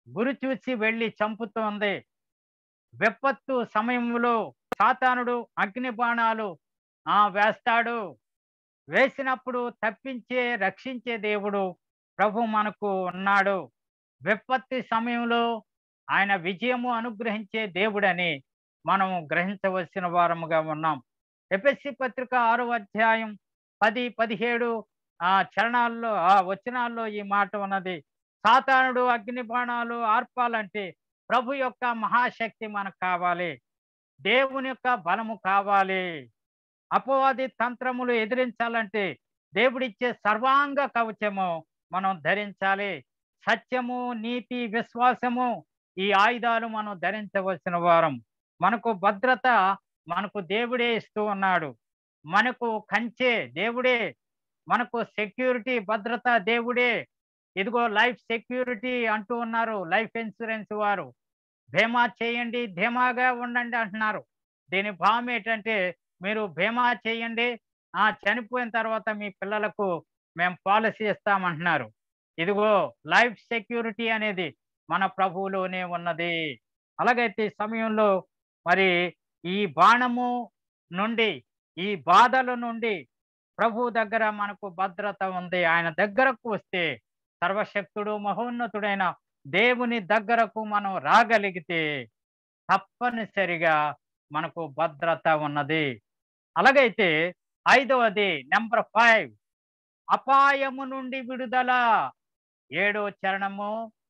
గురి చూసి వెళ్ళి చంపుతోంది విపత్తు సమయంలో సాతానుడు అగ్ని బాణాలు ఆ వేస్తాడు వేసినప్పుడు తప్పించే రక్షించే దేవుడు ప్రభు మనకు ఉన్నాడు విపత్తి సమయంలో ఆయన విజయము అనుగ్రహించే దేవుడని మనం గ్రహించవలసిన వారముగా ఉన్నాం ఎపిఎస్సి పత్రిక ఆరో అధ్యాయం పది పదిహేడు ఆ చరణాల్లో ఆ వచనాల్లో ఈ మాట ఉన్నది సాతానుడు అగ్ని బాణాలు ఆర్పాలంటే ప్రభు యొక్క మహాశక్తి మనకు కావాలి దేవుని యొక్క బలము కావాలి అపవాది తంత్రములు ఎదిరించాలంటే దేవుడిచ్చే సర్వాంగ కవచము మనం ధరించాలి సత్యము నీతి విశ్వాసము ఈ ఆయుధాలు మనం ధరించవలసిన వారం మనకు భద్రత మనకు దేవుడే ఇస్తూ ఉన్నాడు మనకు కంచె దేవుడే మనకు సెక్యూరిటీ భద్రత దేవుడే ఇదిగో లైఫ్ సెక్యూరిటీ అంటూ ఉన్నారు లైఫ్ ఇన్సూరెన్స్ వారు బీమా చేయండి ధీమాగా ఉండండి అంటున్నారు దీని భావం ఏంటంటే మీరు బీమా చేయండి ఆ చనిపోయిన తర్వాత మీ పిల్లలకు మేము పాలసీ ఇస్తామంటున్నారు ఇదిగో లైఫ్ సెక్యూరిటీ అనేది మన ప్రభువులోనే ఉన్నది అలాగైతే ఈ సమయంలో మరి ఈ బాణము నుండి ఈ బాధల నుండి ప్రభు దగ్గర మనకు భద్రత ఉంది ఆయన దగ్గరకు వస్తే సర్వశక్తుడు మహోన్నతుడైన దేవుని దగ్గరకు మనం రాగలిగితే తప్పనిసరిగా మనకు భద్రత ఉన్నది అలాగైతే ఐదవది నెంబర్ ఫైవ్ అపాయము నుండి విడుదల ఏడో చరణము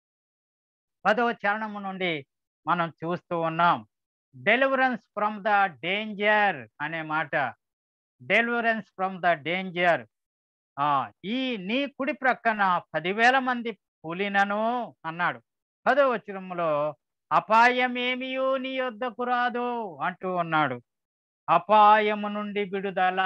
పదవ చరణము నుండి మనం చూస్తూ ఉన్నాం డెలివరెన్స్ ఫ్రమ్ ద డేంజర్ అనే మాట డెలివరెన్స్ ఫ్రమ్ ద డేంజర్ ఆ ఈ నీ కుడి ప్రక్కన పదివేల మంది కూలినను అన్నాడు పదవ వచనంలో అపాయమేమియో నీ యొద్దకు రాదు అంటూ ఉన్నాడు అపాయము నుండి విడుదల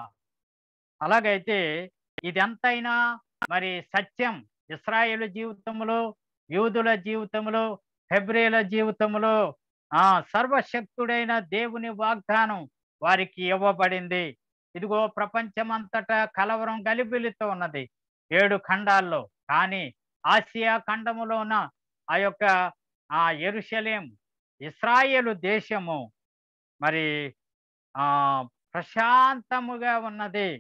అలాగైతే ఇదెంతైనా మరి సత్యం ఇస్రాయేల్ జీవితంలో యూదుల జీవితంలో హెబ్రేల జీవితంలో ఆ సర్వశక్తుడైన దేవుని వాగ్దానం వారికి ఇవ్వబడింది ఇదిగో ప్రపంచమంతటా కలవరం గలిబిలితో ఉన్నది ఏడు ఖండాల్లో కానీ ఆసియా ఖండములో ఉన్న ఆ యొక్క ఆ ఎరుషలేం ఇస్రాయేలు దేశము మరి ఆ ప్రశాంతముగా ఉన్నది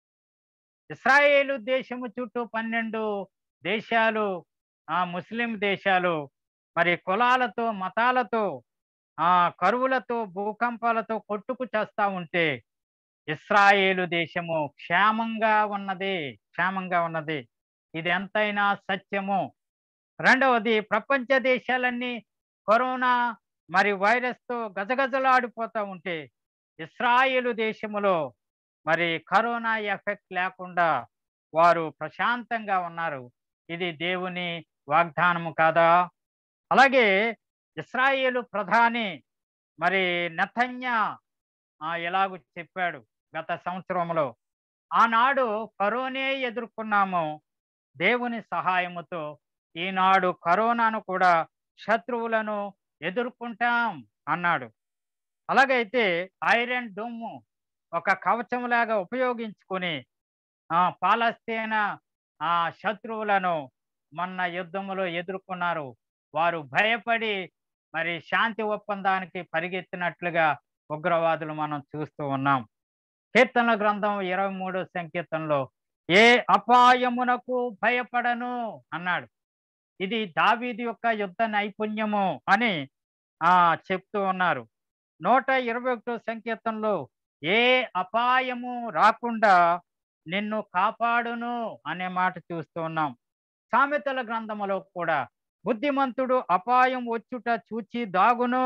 ఇస్రాయేలు దేశము చుట్టూ పన్నెండు దేశాలు ఆ ముస్లిం దేశాలు మరి కులాలతో మతాలతో ఆ కరువులతో భూకంపాలతో కొట్టుకు చేస్తా ఉంటే ఇస్రాయేలు దేశము క్షేమంగా ఉన్నది క్షేమంగా ఉన్నది ఇది ఎంతైనా సత్యము రెండవది ప్రపంచ దేశాలన్నీ కరోనా మరి వైరస్తో గజగజలాడిపోతూ ఉంటే ఇస్రాయేలు దేశములో మరి కరోనా ఎఫెక్ట్ లేకుండా వారు ప్రశాంతంగా ఉన్నారు ఇది దేవుని వాగ్దానము కాదా అలాగే ఇస్రాయేలు ప్రధాని మరి నెథన్య ఎలాగూ చెప్పాడు గత సంవత్సరంలో ఆనాడు కరోనే ఎదుర్కొన్నాము దేవుని సహాయముతో ఈనాడు కరోనాను కూడా శత్రువులను ఎదుర్కొంటాం అన్నాడు అలాగైతే ఐరన్ డోము ఒక కవచంలాగా ఉపయోగించుకొని ఆ పాలస్తీనా ఆ శత్రువులను మొన్న యుద్ధములో ఎదుర్కొన్నారు వారు భయపడి మరి శాంతి ఒప్పందానికి పరిగెత్తినట్లుగా ఉగ్రవాదులు మనం చూస్తూ ఉన్నాం కీర్తన గ్రంథం ఇరవై మూడో సంకీర్తనలో ఏ అపాయమునకు భయపడను అన్నాడు ఇది దావీది యొక్క యుద్ధ నైపుణ్యము అని ఆ చెప్తూ ఉన్నారు నూట ఇరవై ఒకటో సంకీర్తనలో ఏ అపాయము రాకుండా నిన్ను కాపాడును అనే మాట చూస్తూ ఉన్నాం సామెతల గ్రంథములో కూడా బుద్ధిమంతుడు అపాయం వచ్చుట చూచి దాగును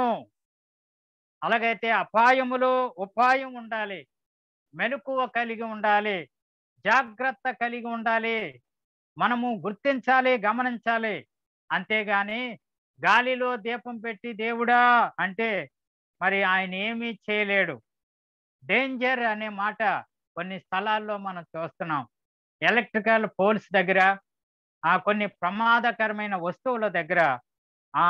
అలాగైతే అపాయములో ఉపాయం ఉండాలి మెలకువ కలిగి ఉండాలి జాగ్రత్త కలిగి ఉండాలి మనము గుర్తించాలి గమనించాలి అంతేగాని గాలిలో దీపం పెట్టి దేవుడా అంటే మరి ఆయన ఏమీ చేయలేడు డేంజర్ అనే మాట కొన్ని స్థలాల్లో మనం చూస్తున్నాం ఎలక్ట్రికల్ పోల్స్ దగ్గర ఆ కొన్ని ప్రమాదకరమైన వస్తువుల దగ్గర ఆ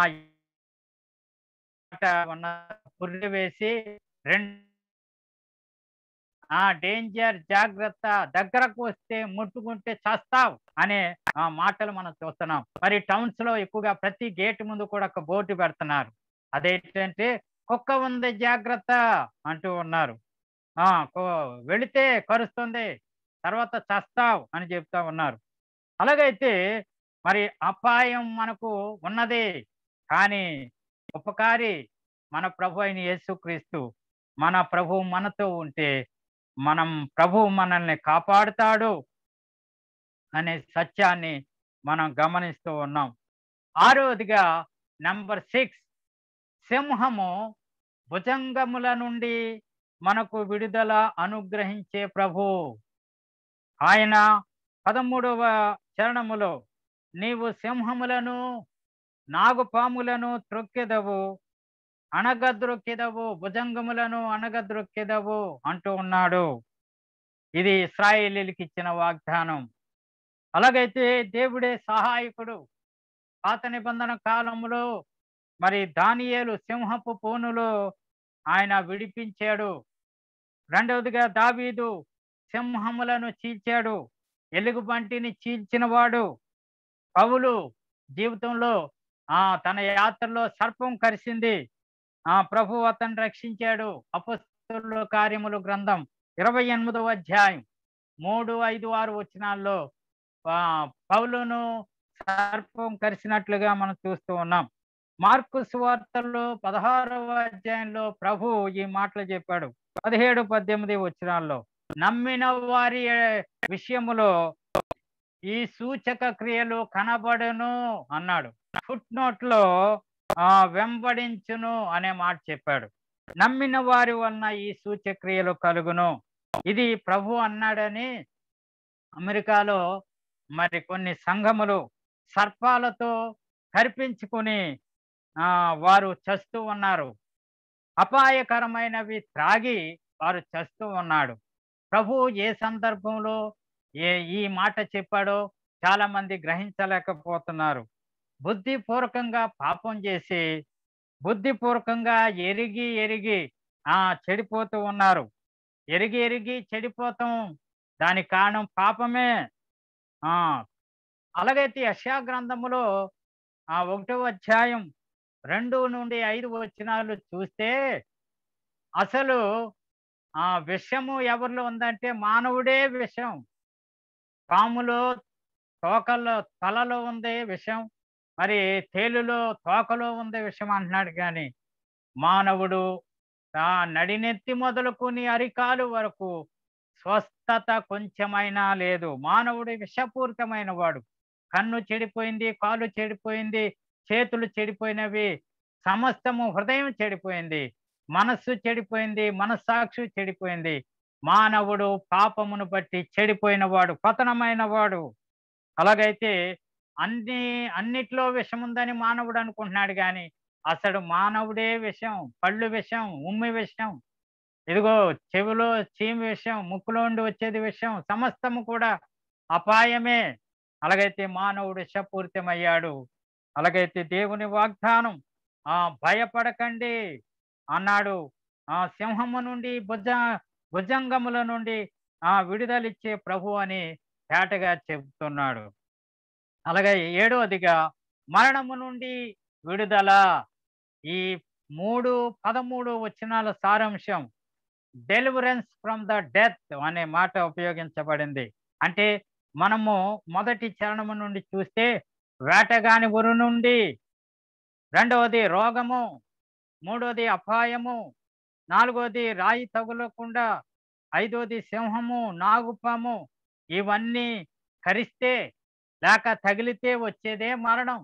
ఉన్న పుర్రి వేసి రెండు ఆ డేంజర్ జాగ్రత్త దగ్గరకు వస్తే ముట్టుకుంటే చస్తావు అనే ఆ మాటలు మనం చూస్తున్నాం మరి టౌన్స్ లో ఎక్కువగా ప్రతి గేట్ ముందు కూడా ఒక బోర్డు పెడుతున్నారు అదేంటంటే కుక్క ఉంది జాగ్రత్త అంటూ ఉన్నారు ఆ కో- వెళితే కరుస్తుంది తర్వాత చస్తావు అని చెప్తా ఉన్నారు అలాగైతే మరి అపాయం మనకు ఉన్నది కానీ ఉపకారి మన ప్రభు అయిన యేసుక్రీస్తు మన ప్రభు మనతో ఉంటే మనం ప్రభు మనల్ని కాపాడుతాడు అనే సత్యాన్ని మనం గమనిస్తూ ఉన్నాం ఆరోదిగా నంబర్ సిక్స్ సింహము భుజంగముల నుండి మనకు విడుదల అనుగ్రహించే ప్రభు ఆయన పదమూడవ చరణములో నీవు సింహములను నాగుపాములను త్రొక్కెదవు అణగద్రొక్కెదవు భుజంగములను అణగద్రొక్కెదవు అంటూ ఉన్నాడు ఇది ఇస్రాయేలీలకి ఇచ్చిన వాగ్దానం అలాగైతే దేవుడే సహాయకుడు పాత నిబంధన కాలంలో మరి దానియేలు సింహపు పోనులో ఆయన విడిపించాడు రెండవదిగా దావీదు సింహములను చీల్చాడు ఎలుగుబంటిని చీల్చినవాడు పౌలు జీవితంలో ఆ తన యాత్రలో సర్పం కరిసింది ఆ ప్రభు అతను రక్షించాడు అపస్తుల కార్యములు గ్రంథం ఇరవై ఎనిమిదవ అధ్యాయం మూడు ఐదు ఆరు వచనాల్లో ఆ, పౌలును సర్పం కరిసినట్లుగా మనం చూస్తూ ఉన్నాం మార్కు సువార్తల్లో పదహారవ అధ్యాయంలో ప్రభు ఈ మాటలు చెప్పాడు పదిహేడు పద్దెనిమిది వచనాల్లో నమ్మిన వారి విషయములో ఈ సూచక క్రియలు కనబడును అన్నాడు ఫుట్ నోట్ లో ఆ వెంబడించును అనే మాట చెప్పాడు నమ్మిన వారి వలన ఈ సూచక క్రియలు కలుగును ఇది ప్రభు అన్నాడని అమెరికాలో మరి కొన్ని సంఘములు సర్పాలతో కరిపించుకొని ఆ వారు చస్తూ ఉన్నారు అపాయకరమైనవి త్రాగి వారు చస్తూ ఉన్నాడు ప్రభు ఏ సందర్భంలో ఏ ఈ మాట చెప్పాడో చాలా మంది గ్రహించలేకపోతున్నారు బుద్ధిపూర్వకంగా పాపం చేసి బుద్ధిపూర్వకంగా ఎరిగి ఎరిగి ఆ చెడిపోతూ ఉన్నారు ఎరిగి ఎరిగి చెడిపోతాం దానికి కారణం పాపమే ఆ అలాగైతే యశా గ్రంథములో ఆ ఒకటో అధ్యాయం రెండు నుండి ఐదు వచనాలు చూస్తే అసలు ఆ విషము ఎవరిలో ఉందంటే మానవుడే విషం పాములో తోకల్లో తలలో ఉంది విషం మరి తేలులో తోకలో ఉంది విషం అంటున్నాడు కానీ మానవుడు ఆ నడినెత్తి మొదలుకొని అరికాలు వరకు స్వస్థత కొంచెమైనా లేదు మానవుడు విషపూరితమైన వాడు కన్ను చెడిపోయింది కాలు చెడిపోయింది చేతులు చెడిపోయినవి సమస్తము హృదయం చెడిపోయింది మనస్సు చెడిపోయింది మనస్సాక్షి చెడిపోయింది మానవుడు పాపమును బట్టి చెడిపోయిన వాడు పతనమైన వాడు అలాగైతే అన్ని అన్నిట్లో విషం ఉందని మానవుడు అనుకుంటున్నాడు కానీ అసలు మానవుడే విషం పళ్ళు విషం ఉమ్మి విషం ఇదిగో చెవిలో చీమి విషం ముక్కులో ఉండి వచ్చేది విషం సమస్తము కూడా అపాయమే అలాగైతే మానవుడు విషపూరితమయ్యాడు అలాగైతే దేవుని వాగ్దానం ఆ భయపడకండి అన్నాడు ఆ సింహము నుండి భుజ భుజంగముల నుండి ఆ విడుదలిచ్చే ప్రభు అని తేటగా చెబుతున్నాడు అలాగే ఏడవదిగా మరణము నుండి విడుదల ఈ మూడు పదమూడు వచనాల సారాంశం డెలివరెన్స్ ఫ్రమ్ ద డెత్ అనే మాట ఉపయోగించబడింది అంటే మనము మొదటి చరణము నుండి చూస్తే వేటగాని ఉరు నుండి రెండవది రోగము మూడవది అపాయము నాలుగవది రాయి తగులకుండా ఐదవది సింహము నాగుపాము ఇవన్నీ కరిస్తే లేక తగిలితే వచ్చేదే మరణం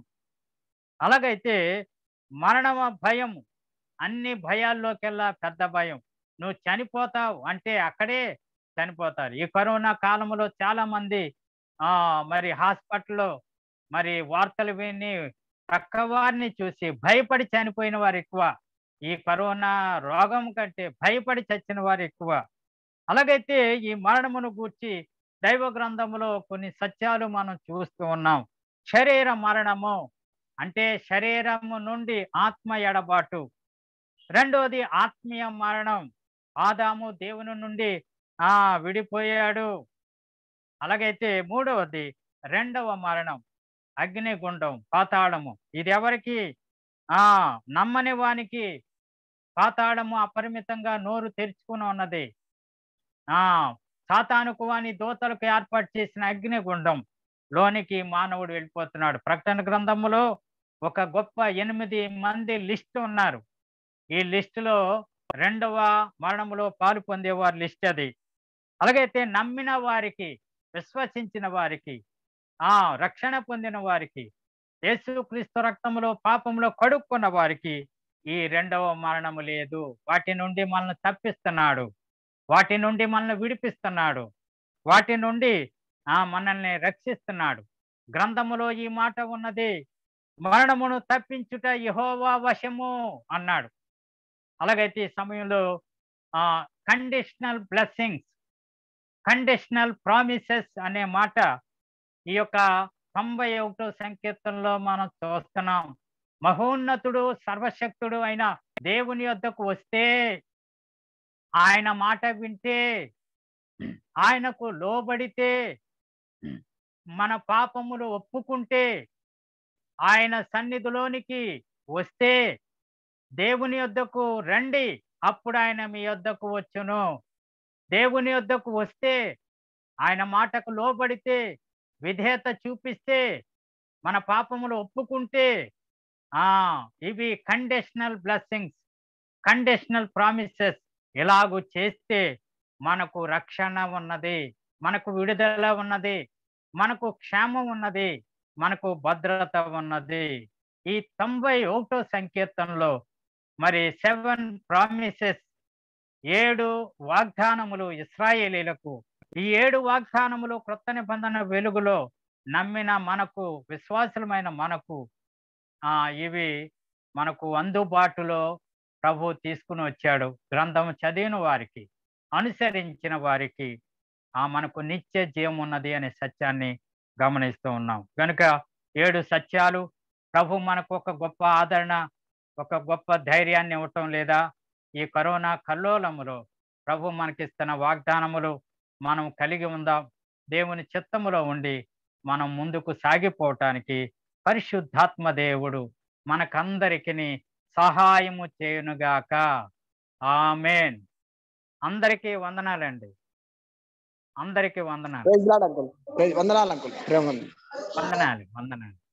అలాగైతే మరణమ భయం అన్ని భయాల్లోకెల్లా పెద్ద భయం నువ్వు చనిపోతావు అంటే అక్కడే చనిపోతారు ఈ కరోనా కాలంలో చాలా మంది ఆ మరి హాస్పిటల్లో మరి వార్తలు విని పక్క వారిని చూసి భయపడి చనిపోయిన వారు ఎక్కువ ఈ కరోనా రోగం కంటే భయపడి చచ్చిన వారు ఎక్కువ అలాగైతే ఈ మరణమును గూర్చి దైవ గ్రంథములో కొన్ని సత్యాలు మనం చూస్తూ ఉన్నాం శరీర మరణము అంటే శరీరము నుండి ఆత్మ ఎడబాటు రెండోది ఆత్మీయ మరణం ఆదాము దేవుని నుండి ఆ విడిపోయాడు అలాగైతే మూడవది రెండవ మరణం అగ్నిగుండం పాతాళము ఇది ఎవరికి ఆ నమ్మని వానికి పాతాళము అపరిమితంగా నోరు తెరుచుకుని ఉన్నది ఆ సాతానుకు వాని దోతలకు ఏర్పాటు చేసిన అగ్నిగుండం లోనికి మానవుడు వెళ్ళిపోతున్నాడు ప్రకటన గ్రంథములో ఒక గొప్ప ఎనిమిది మంది లిస్ట్ ఉన్నారు ఈ లిస్టులో రెండవ మరణములో పాలు పొందేవారి లిస్ట్ అది అలాగైతే నమ్మిన వారికి విశ్వసించిన వారికి ఆ రక్షణ పొందిన వారికి యేసుక్రీస్తు రక్తములో పాపంలో కడుక్కున్న వారికి ఈ రెండవ మరణము లేదు వాటి నుండి మనల్ని తప్పిస్తున్నాడు వాటి నుండి మనల్ని విడిపిస్తున్నాడు వాటి నుండి ఆ మనల్ని రక్షిస్తున్నాడు గ్రంథములో ఈ మాట ఉన్నది మరణమును తప్పించుట యహోవా వశము అన్నాడు అలాగైతే ఈ సమయంలో ఆ కండిషనల్ బ్లెస్సింగ్స్ కండిషనల్ ప్రామిసెస్ అనే మాట ఈ యొక్క తొంభై ఒకటో సంకీర్తనలో మనం చూస్తున్నాం మహోన్నతుడు సర్వశక్తుడు అయిన దేవుని వద్దకు వస్తే ఆయన మాట వింటే ఆయనకు లోబడితే మన పాపములు ఒప్పుకుంటే ఆయన సన్నిధిలోనికి వస్తే దేవుని యొద్దకు రండి అప్పుడు ఆయన మీ యొద్దకు వచ్చును దేవుని యొద్దకు వస్తే ఆయన మాటకు లోబడితే విధేయత చూపిస్తే మన పాపములు ఒప్పుకుంటే ఆ ఇవి కండిషనల్ బ్లెస్సింగ్స్ కండిషనల్ ప్రామిసెస్ ఇలాగూ చేస్తే మనకు రక్షణ ఉన్నది మనకు విడుదల ఉన్నది మనకు క్షేమం ఉన్నది మనకు భద్రత ఉన్నది ఈ తొంభై ఒకటో సంకీర్తనలో మరి సెవెన్ ప్రామిసెస్ ఏడు వాగ్దానములు ఇస్రాయేలీలకు ఈ ఏడు వాగ్దానములు క్రొత్త నిబంధన వెలుగులో నమ్మిన మనకు విశ్వాసులమైన మనకు ఆ ఇవి మనకు అందుబాటులో ప్రభు తీసుకుని వచ్చాడు గ్రంథం చదివిన వారికి అనుసరించిన వారికి ఆ మనకు నిత్య జీవం ఉన్నది అనే సత్యాన్ని గమనిస్తూ ఉన్నాం కనుక ఏడు సత్యాలు ప్రభు మనకు ఒక గొప్ప ఆదరణ ఒక గొప్ప ధైర్యాన్ని ఇవ్వటం లేదా ఈ కరోనా కల్లోలములో ప్రభు మనకిస్తున్న వాగ్దానములు మనం కలిగి ఉందాం దేవుని చిత్తములో ఉండి మనం ముందుకు సాగిపోవటానికి పరిశుద్ధాత్మ దేవుడు మనకందరికి సహాయము చేయునుగాక ఆమెన్ అందరికీ వందనాలండి అందరికీ వందనాలు ప్రైజ్ లాడ్ అంకుల్ ప్రైజ్ వందనాలు అంకుల్ ప్రేమ వందనాలు వందనాలు